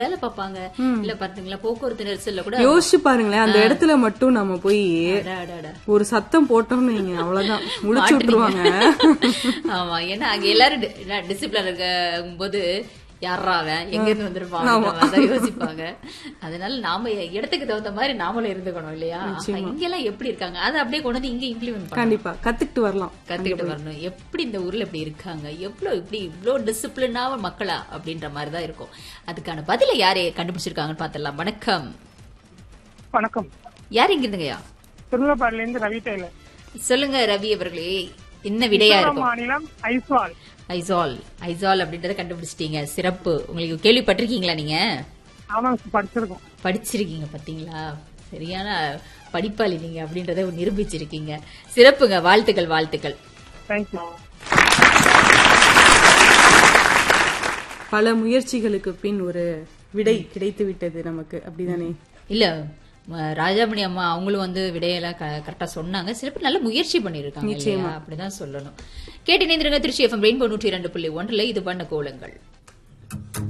வேலை பார்ப்பாங்க இல்ல பாத்தீங்களா போக்குவரத்து நெரிசல்ல கூட யோசிச்சு பாருங்களேன் அந்த இடத்துல மட்டும் நம்ம போய் அட, அட, அட. ஒரு சத்தம் போட்டோம்னு வைங்க அவ்வளவுதான் முடிச்சு விட்டுருவாங்க ஆமா ஏன்னா அங்க எல்லாரும் டிசிப்ளின் இருக்கும் போது யாரா அவன் எங்க இருந்து வந்திருப்பான் யோசிப்பாங்க அதனால நாம இடத்துக்கு தகுந்த மாதிரி நாமளும் இருந்துக்கணும் இல்லையா இங்க எல்லாம் எப்படி இருக்காங்க அதை அப்படியே கொண்டு வந்து இங்க இம்ப்ளிமெண்ட் பண்ண கண்டிப்பா கத்துக்கிட்டு வரலாம் கத்துக்கிட்டு வரணும் எப்படி இந்த ஊர்ல இப்படி இருக்காங்க எவ்வளவு இப்படி இவ்ளோ டிசிப்ளினாவ மக்களா அப்படின்ற மாதிரி தான் இருக்கும் அதுக்கான பதில யாரு கண்டுபிடிச்சிருக்காங்கன்னு பாத்திரலாம் வணக்கம் வணக்கம் யார் இங்க இருந்துங்கய்யா திருநெல்வேலியில இருந்து ரவி டெய்லர் சொல்லுங்க ரவி அவர்களே என்ன விடையா இருக்கும் மாநிலம் ஐஸ்வால் ஐசால் ஐசால் அப்படின்றத கண்டுபிடிச்சிட்டீங்க சிறப்பு உங்களுக்கு கேள்விப்பட்டிருக்கீங்களா நீங்க ஆமாங்க படிச்சிருக்கோம் படிச்சிருக்கீங்க பாத்தீங்களா சரியான படிப்பாளி நீங்க அப்படின்றத நிரூபிச்சிருக்கீங்க சிறப்புங்க வாழ்த்துக்கள் வாழ்த்துக்கள் தேங்க்யூ பல முயற்சிகளுக்கு பின் ஒரு விடை கிடைத்து விட்டது நமக்கு அப்படிதானே இல்ல ம, ராஜாமணி அம்மா அவங்களும் வந்து விடையெல்லாம் கரெக்டா சொன்னாங்க சில பேர் நல்ல முயற்சி பண்ணிருக்காங்க இல்லையா அப்படிதான் சொல்லணும் கேட்டு நேந்திரங்க திருச்சி எஃப்எம் ரெயின்போ நூற்றி இரண்டு புள்ளி ஒன்றுல இது பண்ண கோலங்கள்